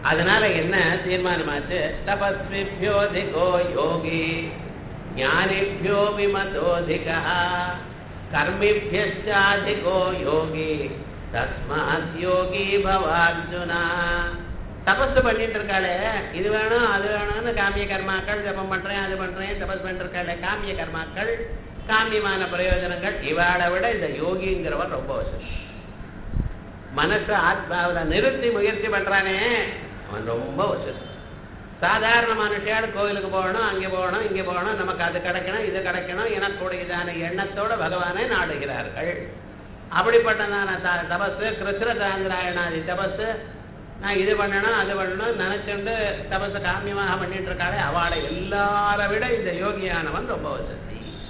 அதனால என்ன தீர்மானமாச்சு தபஸ்விபியோதிகோ யோகி ஞானிபியோ விமதோதிகா கர்மிபியஷ்டாதிகோ யோகி தஸ்மாத் யோகி பவார்ஜுனா தபஸ் பண்ணிட்டு இருக்காளே இது வேணும் அது வேணும்னு காமிய கர்மாக்கள் ஜபம் பண்றேன் அது பண்றேன் தபஸ் பண்ணிட்டு இருக்காளே காமிய கர்மாக்கள் காமியமான பிரயோஜனங்கள் இவாளை விட இந்த யோகிங்கிறவன் ரொம்ப வசதி மனசு ஆத்மாவில் நிறுத்தி முயற்சி பண்றானே அவன் ரொம்ப வசதி சாதாரண மனுஷியால் கோவிலுக்கு போகணும் அங்கே போகணும் இங்கே போகணும் நமக்கு அது கிடைக்கணும் இது கிடைக்கணும் எனக்கூடியதான எண்ணத்தோட பகவானை நாடுகிறார்கள் அப்படிப்பட்டதான த தபஸு கிருஷ்ண சாந்திராயணாதி தபஸு நான் இது பண்ணணும் அது பண்ணணும் நினைச்சுண்டு தபஸு காமியமாக பண்ணிட்டு இருக்காளே அவளை எல்லாரை விட இந்த யோகியானவன் ரொம்ப வசதி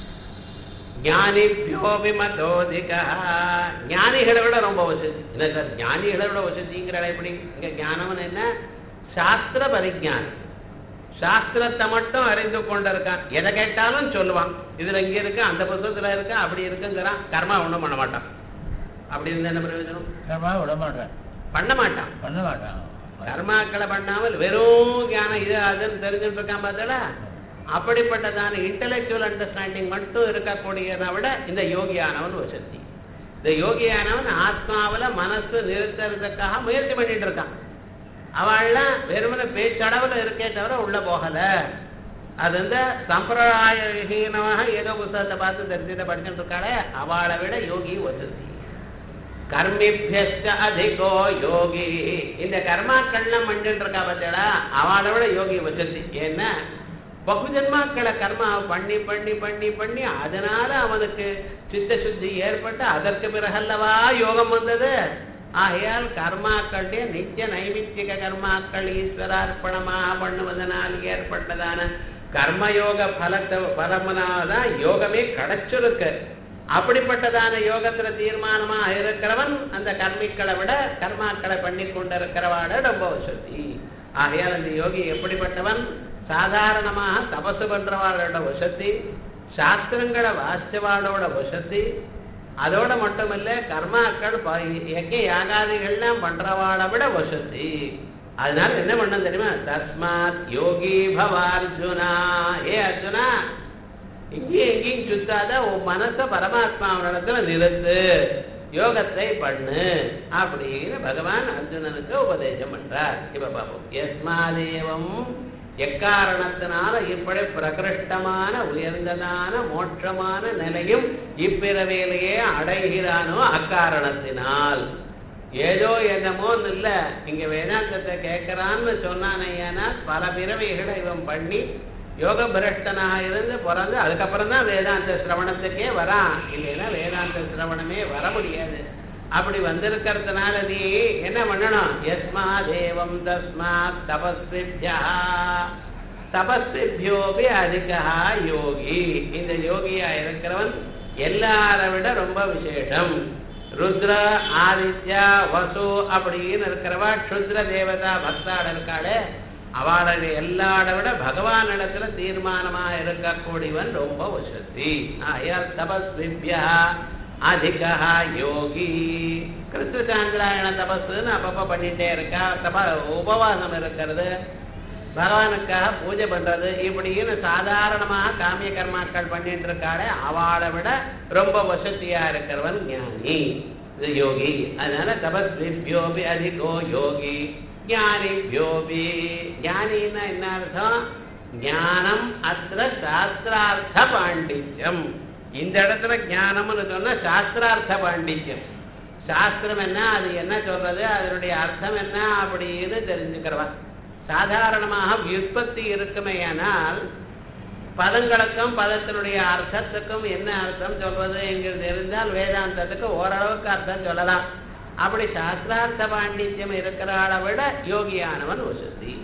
ஞானிபியோபி மதோதிகா ஞானிகளை விட ரொம்ப வசதி என்ன சார் ஞானிகளை விட வசதிங்கிற எப்படி இங்க ஞானவன் என்ன சாஸ்திர பரிஜானம் சாஸ்திரத்தை மட்டும் அறிந்து கொண்டிருக்கான் எதை கேட்டாலும் சொல்லுவான் இதுல இங்க இருக்கு அந்த புத்தகத்துல இருக்கு அப்படி இருக்குங்கிறான் கர்மா ஒண்ணும் பண்ண மாட்டான் அப்படி இருந்தா என்ன பிரயோஜனம் கர்மா விட மாட்டேன் பண்ண மாட்டான் பண்ண மாட்டான் கர்மாக்களை பண்ணாமல் வெறும் ஞானம் இது அதுன்னு தெரிஞ்சுட்டு இருக்கான் பார்த்தல அப்படிப்பட்டதான இன்டலெக்சுவல் அண்டர்ஸ்டாண்டிங் மட்டும் இருக்கக்கூடியதை விட இந்த யோகியானவன் வசதி இந்த யோகியானவன் ஆத்மாவுல மனசு நிறுத்துறதுக்காக முயற்சி பண்ணிட்டு இருக்கான் அவள்லாம் வெறுமனை பேச்சளவுல இருக்கே தவிர உள்ள போகல அது வந்து சம்பிரதாயஹீனமாக ஏதோ புத்தகத்தை பார்த்து தெரிஞ்சுட்டு படிச்சுட்டு இருக்காளே அவளை விட யோகி வசதி கர்மிபியஸ்ட அதிகோ யோகி இந்த கர்மாக்கள்லாம் பண்ணிட்டு இருக்கா பார்த்தா அவளை விட யோகி வசதி ஏன்னா பகுஜன்மாக்களை கர்மா பண்ணி பண்ணி பண்ணி பண்ணி அதனால அவனுக்கு சித்த சுத்தி ஏற்பட்டு அதற்கு பிறகல்லவா யோகம் வந்தது ஆகையால் கர்மாக்களுடைய நித்திய நைமித்திக கர்மாக்கள் ஈஸ்வரார்ப்பணமாக பண்ணுவதனால் ஏற்பட்டதான கர்மயோக பலத்தை பலமனாதான் யோகமே கிடைச்சிருக்கு அப்படிப்பட்டதான யோகத்துல தீர்மானமா இருக்கிறவன் அந்த கர்மிக்களை விட கர்மாக்களை பண்ணி கொண்டிருக்கிறவாட ரொம்ப வசதி ஆகையால் அந்த யோகி எப்படிப்பட்டவன் சாதாரணமாக தபசு பண்றவாளோட வசதி சாஸ்திரங்களை வாசிச்சவாளோட வசதி அதோட மட்டுமல்ல கர்மாக்கள் யஜ்ய யாகாதிகள்லாம் பண்றவாளை விட வசதி அதனால என்ன பண்ண தெரியுமா தஸ்மாத் யோகி பவ அர்ஜுனா ஏ அர்ஜுனா இங்கேயும் எங்கேயும் சுத்தாத உன் மனச பரமாத்மாவனிடத்துல நிறுத்து யோகத்தை பண்ணு அப்படின்னு பகவான் அர்ஜுனனுக்கு உபதேசம் பண்றார் இப்ப பாப்போம் எஸ்மாதேவம் எக்காரணத்தினால இப்படி பிரகிருஷ்டமான உயர்ந்ததான மோட்சமான நிலையும் இப்பிறவையிலேயே அடைகிறானோ அக்காரணத்தினால் ஏதோ என்னமோன்னு இல்ல இங்க வேதாந்தத்தை கேட்கறான்னு சொன்னானேனா பல பிறவைகளை இவன் பண்ணி யோக பிரஷ்டனாக இருந்து பிறந்து அதுக்கப்புறம் தான் வேதாந்த சிரவணத்துக்கே வரான் இல்லைன்னா வேதாந்த சிரவணமே வர முடியாது அப்படி வந்திருக்கிறதுனால நீ என்ன பண்ணணும் எஸ்மா தேவம் தஸ்மாத் தபஸ்விபியா தபஸ்விபியோபி அதிகா யோகி இந்த யோகியா இருக்கிறவன் எல்லாரை விட ரொம்ப விசேஷம் ருத்ர ஆதித்யா வசு அப்படின்னு இருக்கிறவா க்ஷுத்ர தேவதா பக்தாட இருக்காளே அவளை எல்லாட விட பகவான் இடத்துல தீர்மானமா இருக்கக்கூடியவன் ரொம்ப வசதி ஆயால் தபஸ்விபியா அதிகா யோகி கிறிஸ்து சாந்திராயண தபஸ்ன்னு அப்பப்ப பண்ணிட்டே இருக்கா தப உபவாசம் இருக்கிறது பகவானுக்காக பூஜை பண்றது இப்படின்னு சாதாரணமாக காமிய கர்மாக்கள் பண்ணிட்டு இருக்காளே அவளை விட ரொம்ப வசதியா இருக்கிறவன் ஞானி இது யோகி அதனால தபஸ்விபியோபி அதிகோ யோகி ஞானிபியோபி ஞானின்னா என்ன அர்த்தம் ஞானம் அத்த சாஸ்திரார்த்த பாண்டித்யம் இந்த இடத்துல ஞானம்னு சொன்னா சாஸ்திரார்த்த பாண்டித்யம் சாஸ்திரம் என்ன அது என்ன சொல்றது அதனுடைய அர்த்தம் என்ன அப்படின்னு தெரிஞ்சுக்கிறவா சாதாரணமாக வியுற்பத்தி இருக்குமேயானால் பதங்களுக்கும் பதத்தினுடைய அர்த்தத்துக்கும் என்ன அர்த்தம் சொல்றது என்கிறது இருந்தால் வேதாந்தத்துக்கு ஓரளவுக்கு அர்த்தம் சொல்லலாம் அப்படி சாஸ்திரார்த்த பாண்டித்யம் இருக்கிறாளை விட யோகியானவன் வசதி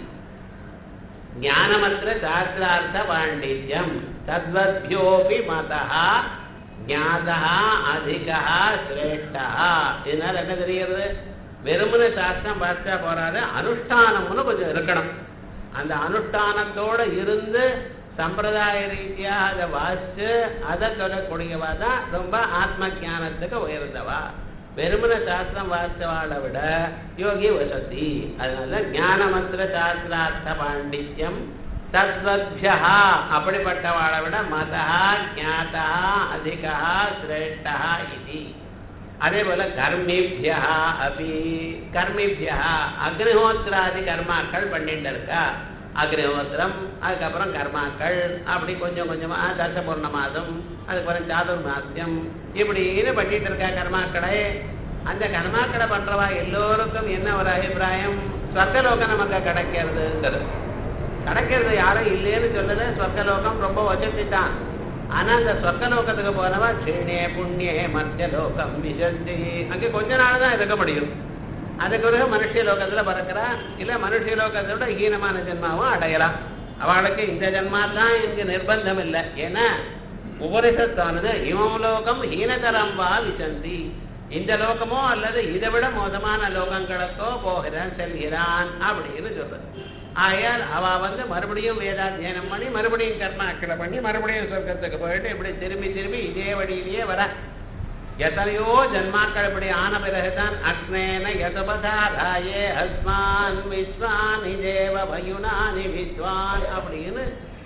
ஞானமற்ற சாஸ்திரார்த்த பாண்டித்யம் தத்வத்யோபி மதா ஞாதா அதிகா சிரேஷ்டா இதனால என்ன தெரிகிறது வெறுமன சாஸ்திரம் பார்த்தா போறாது அனுஷ்டானம்னு கொஞ்சம் இருக்கணும் அந்த அனுஷ்டானத்தோட இருந்து சம்பிரதாய ரீதியா அதை வாசிச்சு அதை சொல்லக்கூடியவா தான் ரொம்ப ஆத்ம ஜானத்துக்கு உயர்ந்தவா வெறுமன சாஸ்திரம் வார்த்தவாளை விட யோகி வசதி அதனால ஞானமந்திர சாஸ்திரார்த்த பாண்டித்யம் தத்வத்யா அப்படிப்பட்டவாளை விட மதா ஜாதா அதிகா சிரேஷ்டா இது அதே போல கர்மிபியா அபி கர்மிபியா அக்னிஹோத்திராதி கர்மாக்கள் பண்ணிட்டு இருக்கா அக்னிஹோத்திரம் அதுக்கப்புறம் கர்மாக்கள் அப்படி கொஞ்சம் கொஞ்சமா தசபூர்ண மாதம் அதுக்கப்புறம் சாதுர்மாசியம் இப்படின்னு பண்ணிட்டு இருக்கா கர்மாக்களை அந்த கர்மாக்களை பண்றவா எல்லோருக்கும் என்ன ஒரு அபிப்பிராயம் சொர்க்கலோகம் நமக்கு கிடைக்கிறதுங்கிறது கிடைக்கிறது யாரும் இல்லைன்னு சொல்லல சொர்க்கலோகம் ரொம்ப வசதிதான் ஆனா அந்த சொர்க்கலோகத்துக்கு போனவா க்ஷீணே புண்ணியே மத்திய லோகம் விசந்தி அங்கே கொஞ்ச நாள் தான் இருக்க முடியும் அதுக்கு பிறகு மனுஷ லோகத்துல பிறக்கிறா இல்ல மனுஷ லோகத்தோட ஹீனமான ஜென்மாவும் அடையலாம் அவளுக்கு இந்த ஜென்மா தான் இங்கு நிர்பந்தம் இல்லை ஏன்னா உபனிஷத்தானது இவம் லோகம் ஹீனதரம் வா விசந்தி இந்த லோகமோ அல்லது இதை விட மோசமான லோகங்களுக்கோ போகிறான் செல்கிறான் அப்படின்னு சொல்றது ஆகையால் அவ வந்து மறுபடியும் வேதாத்தியனம் பண்ணி மறுபடியும் கர்மாக்களை பண்ணி மறுபடியும் சொர்க்கத்துக்கு போயிட்டு இப்படி திரும்பி திரும்பி இதே வழியிலேயே வர எத்தனையோ ஜன்மாக்கள் இப்படி ஆன பிறகுதான் அக்னேன யதபதாராயே அஸ்மான் விஸ்வானி தேவ பயுனானி விஸ்வான் அப்படின்னு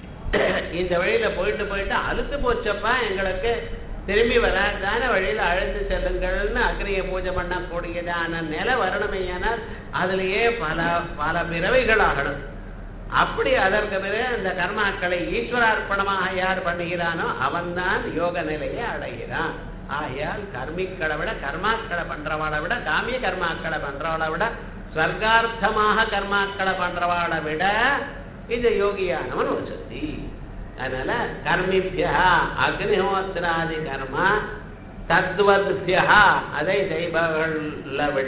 இந்த வழியில போயிட்டு போயிட்டு அழுத்து போச்சப்பா எங்களுக்கு திரும்பி வராதான வழியில அழைத்து செல்லுங்கள்னு அக்னியை பூஜை பண்ணக்கூடியதான நிலை வரணுமையானால் அதுலயே பல பல பிறவைகள் ஆகணும் அப்படி அதற்கு பிறகு அந்த கர்மாக்களை ஈஸ்வரார்ப்பணமாக யார் பண்ணுகிறானோ அவன்தான் யோக நிலையை அடைகிறான் ஆகையால் கர்மிக்களை விட கர்மாக்களை பண்றவாளை விட காமிய கர்மாக்களை பண்றவாளை விட ஸ்வர்கார்த்தமாக கர்மாக்களை பண்றவாளை விட இந்த யோகியானவன் ஒரு சக்தி அதனால கர்மிபியா அக்னிஹோத்திராதி கர்மா தத்வத்யா அதை செய்பவர்களை விட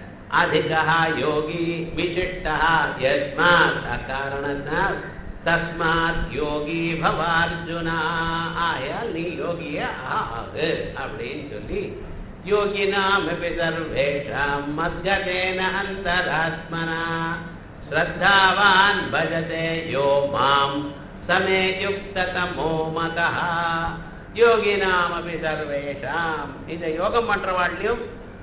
அதிகா யோகி விசிஷ்டா யஸ்மாத் அக்காரணத்தால் தஸ்மாத் யோகி பவார்ஜுனா ஆயால் நீ யோகிய ஆகு அப்படின்னு சொல்லி யோகினாமபி சர்வேஷாம் மத்கதேன அந்தராத்மனா ஸ்ரத்தாவான் பஜதே யோ மாம் சமே யுக்ததமோ மதா யோகினாமபி சர்வேஷாம் இந்த யோகம் பண்றவாழ்லையும்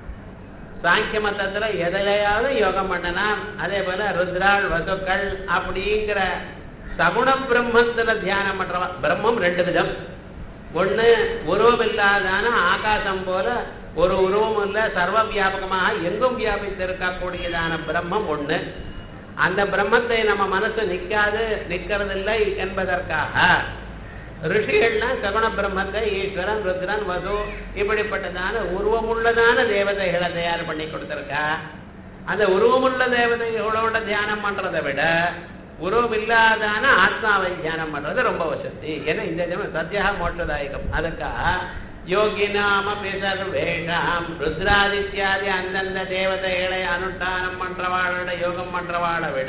சாங்கிய மதத்துல எதிலையாவது யோகம் பண்ணலாம் அதே போல ருத்ராள் வசுக்கள் அப்படிங்கிற சகுண பிரம்மத்துல தியானம் பண்றவா பிரம்மம் ரெண்டு விதம் ஒண்ணு உருவம் இல்லாதான ஆகாசம் போல ஒரு உருவம் இல்ல சர்வ வியாபகமாக எங்கும் வியாபித்து இருக்கக்கூடியதான பிரம்மம் ஒண்ணு அந்த பிரம்மத்தை நம்ம மனசு நிக்காது நிக்கிறதில்லை என்பதற்காக ரிஷிகள்லாம் சகுண பிரம்மத்தை ஈஸ்வரன் ருத்ரன் வது இப்படிப்பட்டதான உருவமுள்ளதான தேவதைகளை தயார் பண்ணி கொடுத்திருக்கா அந்த உருவமுள்ள தேவதைகளோட தியானம் பண்றதை விட உருவம் இல்லாதான ஆத்மாவை தியானம் பண்றது ரொம்ப வசதி ஏன்னா இந்த ஜென்மம் சத்தியாக மோட்சதாயகம் அதுக்காக யோகினாமபி சர்வேஷாம் ருத்ராதித்யாதி அந்தந்த தேவதைகளை அனுஷ்டானம் பண்றவாளோட யோகம் பண்றவாளை விட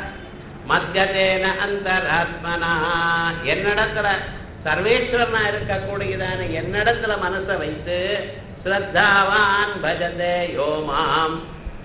மத்தியதேன அந்தராத்மனா என்னிடத்துல சர்வேஸ்வரனா இருக்கக்கூடியதான என்னிடத்துல மனசை வைத்து ஸ்ரத்தாவான் பஜதே யோமாம்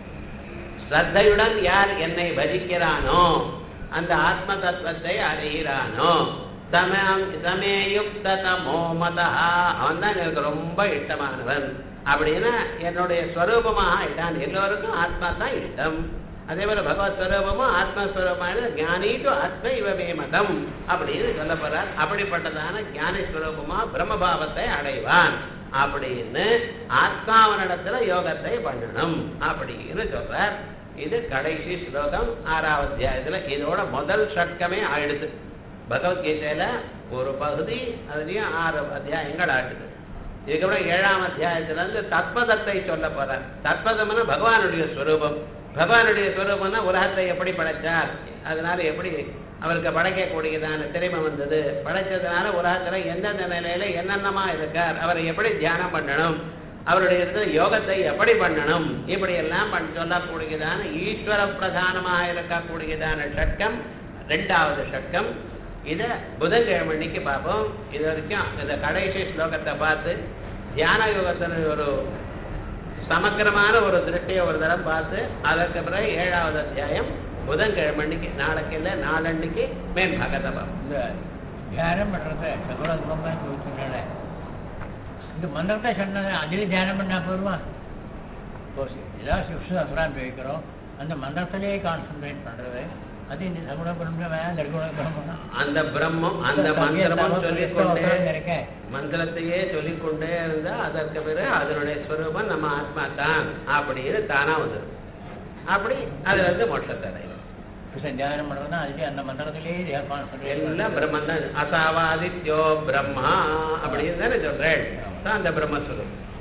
ஸ்ரத்தையுடன் யார் என்னை பஜிக்கிறானோ அந்த ஆத்ம தத்துவத்தை அறிகிறானோ சமயம் சமேயுக்த தமோ மதா அவன் தான் எனக்கு ரொம்ப இஷ்டமானவன் அப்படின்னா என்னுடைய ஸ்வரூபமாக ஆயிட்டான் எல்லோருக்கும் ஆத்மா தான் இஷ்டம் அதே போல பகவத் ஸ்வரூபமும் ஆத்மஸ்வரூபமான ஞானிட்டு ஆத்ம இவமே மதம் அப்படின்னு சொல்ல போறார் அப்படிப்பட்டதான ஞானி ஸ்வரூபமா பிரம்மபாவத்தை அடைவான் அப்படின்னு ஆத்மாவனிடத்துல யோகத்தை பண்ணணும் அப்படின்னு சொல்றார் இது கடைசி ஸ்லோகம் ஆறாவது அத்தியாயத்துல இதோட முதல் ஷட்கமே ஆயிடுது பகவத்கீதையில ஒரு பகுதி அதுலயும் ஆறு அத்தியாயங்கள் ஆயிடுது இதுக்கப்புறம் ஏழாம் அத்தியாயத்துல இருந்து தத்பதத்தை சொல்ல போறார் தத்பதம்னா பகவானுடைய ஸ்வரூபம் பகவானுடைய ஸ்வரூபம்னா உலகத்தை எப்படி படைச்சார் அதனால எப்படி அவருக்கு படைக்கக்கூடியதான திறமை வந்தது படைச்சதுனால உலகத்துல எந்தெந்த நிலையில என்னென்னமா இருக்கார் அவரை எப்படி தியானம் பண்ணணும் அவருடைய இருக்கிற யோகத்தை எப்படி பண்ணணும் இப்படி எல்லாம் பண்ண சொல்லக்கூடியதான ஈஸ்வர பிரதானமாக இருக்கக்கூடியதான ஷட்கம் ரெண்டாவது ஷட்கம் இதை புதன்கிழமை அன்னைக்கு பார்ப்போம் இது வரைக்கும் இந்த கடைசி ஸ்லோகத்தை பார்த்து தியான யோகத்தின் ஒரு சமக்கிரமான ஒரு திருஷ்டியை ஒரு தரம் பார்த்து அதற்கு பிறகு ஏழாவது அத்தியாயம் புதன்கிழமை அன்னைக்கு நாளைக்கு இல்லை நாளன்னைக்கு மேன் பாகத்தை பார்ப்போம் இந்த தியானம் பண்றத சகுல பிரம்மன் சொல்லிட்டு இந்த மந்திரத்தை சொன்னது அதுவே தியானம் பண்ணா போருமா இப்போ ஏதாவது விஷ்ணு அசுரான் வைக்கிறோம் அந்த மந்திரத்திலேயே கான்சென்ட்ரேட் பண்றது அது இந்த சகுண பிரம்ம நிர்குண பிரம்மம் அந்த பிரம்மம் அந்த மந்திரமும் சொல்லிக்கொண்டே இருக்கேன் மந்திரத்தையே சொல்லிக்கொண்டே இருந்தா அதற்கு பிறகு அதனுடைய ஸ்வரூபம் நம்ம ஆத்மா தான் அப்படின்னு தானா வந்துடும் அப்படி அது வந்து மோட்சத்தை அடையும் இப்போ தியானம் பண்ணுறதுனா அதுலேயே அந்த மந்திரத்திலேயே கான்சென்ட்ரேட் எல்லாம் பிரம்மன் தான் அசாவாதித்யோ பிரம்மா அப்படின்னு தானே சொல்றேன் தான் அந்த பிரம்மஸ்வரூபம்